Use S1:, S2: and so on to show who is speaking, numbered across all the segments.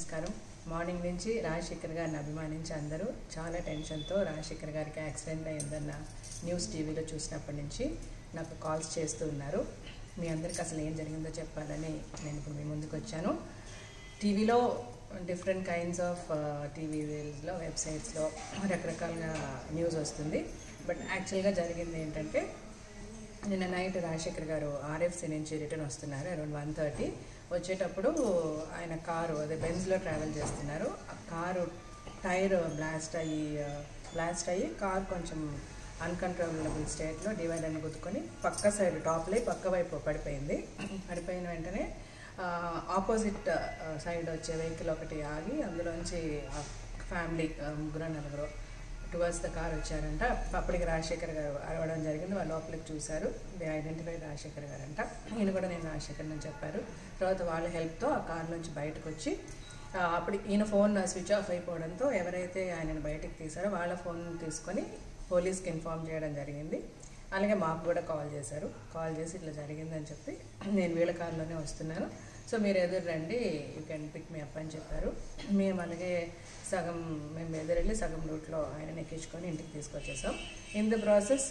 S1: నమస్కారం మార్నింగ్ నుంచి రాజశేఖర్ గారిని అభిమానించి అందరూ చాలా టెన్షన్తో రాజశేఖర్ గారికి యాక్సిడెంట్ అయిందన్న న్యూస్ టీవీలో చూసినప్పటి నుంచి నాకు కాల్స్ చేస్తూ ఉన్నారు మీ అందరికి అసలు ఏం జరిగిందో చెప్పాలని నేను ఇప్పుడు మీ ముందుకు వచ్చాను టీవీలో డిఫరెంట్ కైండ్స్ ఆఫ్ టీవీ రీల్స్లో వెబ్సైట్స్లో రకరకాలుగా న్యూస్ వస్తుంది బట్ యాక్చువల్గా జరిగింది ఏంటంటే నిన్న నైట్ రాజశేఖర్ గారు ఆర్ఎఫ్సి నుంచి రిటర్న్ వస్తున్నారు అరౌండ్ వన్ థర్టీ వచ్చేటప్పుడు ఆయన కారు అదే బెంజ్లో ట్రావెల్ చేస్తున్నారు ఆ కారు టైర్ బ్లాస్ట్ అయ్యి బ్లాస్ట్ అయ్యి కార్ కొంచెం అన్కంట్రోలబుల్ స్టేట్లో డివైడర్ని గుద్దుకొని పక్క సైడ్ టాప్లై పక్క వైపు పడిపోయింది పడిపోయిన వెంటనే ఆపోజిట్ సైడ్ వచ్చే వెహికల్ ఒకటి ఆగి అందులోంచి ఫ్యామిలీ ముగ్గురు నలుగురు టువర్డ్స్ ద కార్ వచ్చారంట అప్పటికి రాజశేఖర్ గారు అరవడం జరిగింది వాళ్ళు లోపలికి చూశారు దే ఐడెంటిఫై రాజశేఖర్ గారు అంట ఈయన కూడా నేను రాజశేఖర్ అని చెప్పారు తర్వాత వాళ్ళ హెల్ప్తో ఆ కార్ నుంచి బయటకు వచ్చి ఆ, అప్పుడు ఈయన ఫోన్ స్విచ్ ఆఫ్ అయిపోవడంతో ఎవరైతే ఆయనను బయటకు తీశారో వాళ్ళ ఫోన్ తీసుకొని పోలీస్కి ఇన్ఫామ్ చేయడం జరిగింది అలాగే మాకు కూడా కాల్ చేశారు కాల్ చేసి ఇట్లా జరిగిందని చెప్పి నేను వీళ్ళ కార్లోనే వస్తున్నాను సో మీరు ఎదురు రండి you can pick me up అని చెప్పారు మేము అలాగే సగం మేము ఎదురెళ్ళి సగం రూట్లో ఆయన ఎక్కించుకొని ఇంటికి తీసుకొచ్చేసాం ఇన్ ద ప్రాసెస్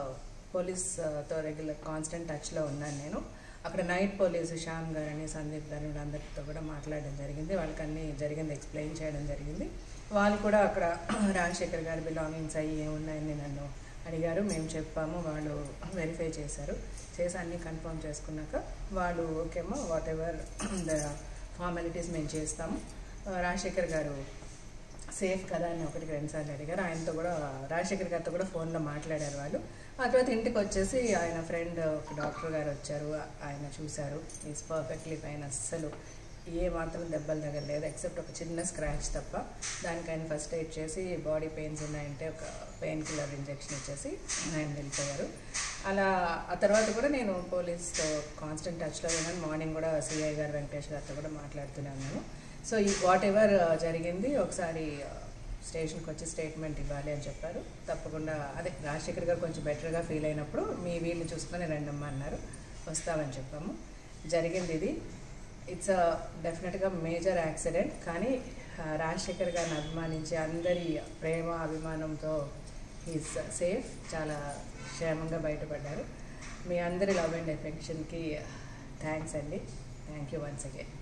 S1: పోలీస్తో రెగ్యులర్ కాన్స్టెంట్ టచ్లో ఉన్నాను నేను అక్కడ నైట్ పోలీసు శ్యామ్ గారని సందీప్ గారు వీళ్ళందరితో కూడా మాట్లాడడం జరిగింది వాళ్ళకి అన్ని జరిగింది ఎక్స్ప్లెయిన్ చేయడం జరిగింది వాళ్ళు కూడా అక్కడ రాజశేఖర్ గారి బిలాంగింగ్స్ అయ్యి ఏమున్నాయని నన్ను అడిగారు మేము చెప్పాము వాళ్ళు వెరిఫై చేశారు చేసి అన్నీ కన్ఫర్మ్ చేసుకున్నాక వాళ్ళు ఓకేమో వాట్ ఎవర్ ద ఫార్మాలిటీస్ మేము చేస్తాము ఆ, రాజశేఖర్ గారు సేఫ్ కదా అని ఒకటికి రెండుసార్లు అడిగారు ఆయనతో కూడా రాజశేఖర్ గారితో కూడా ఫోన్లో మాట్లాడారు వాళ్ళు ఆ తర్వాత ఇంటికి వచ్చేసి ఆయన ఫ్రెండ్ ఒక డాక్టర్ గారు వచ్చారు ఆయన చూశారు ఈజ్ పర్ఫెక్ట్లీ ఫైన్ అస్సలు ఏ మాత్రం దెబ్బలు తగలేదు ఎక్సెప్ట్ ఒక చిన్న స్క్రాచ్ తప్ప దానికి ఆయన ఫస్ట్ ఎయిడ్ చేసి బాడీ పెయిన్స్ ఉన్నాయంటే ఒక పెయిన్ కిల్లర్ ఇంజెక్షన్ ఇచ్చేసి ఆయన వెళ్ళిపోయారు అలా ఆ తర్వాత కూడా నేను పోలీస్తో కాన్స్టెంట్ టచ్లో ఉన్నాను మార్నింగ్ కూడా సిఐ గారు వెంకటేష్ గారితో కూడా మాట్లాడుతూనే ఉన్నాను సో ఈ వాట్ ఎవర్ జరిగింది ఒకసారి స్టేషన్కి వచ్చి స్టేట్మెంట్ ఇవ్వాలి అని చెప్పారు తప్పకుండా అదే రాజశేఖర్ గారు కొంచెం బెటర్గా ఫీల్ అయినప్పుడు మీ వీళ్ళు చూసుకొని రండమ్మా అన్నారు వస్తామని చెప్పాము జరిగింది ఇది ఇట్స్ డెఫినెట్గా మేజర్ యాక్సిడెంట్ కానీ ఆ, రాజశేఖర్ గారిని అభిమానించి అందరి ప్రేమ అభిమానంతో ఈజ్ సేఫ్ చాలా క్షేమంగా బయటపడ్డారు మీ అందరి లవ్ అండ్ ఎఫెక్షన్కి థ్యాంక్స్ అండి థ్యాంక్ యూ వన్స్ అగైన్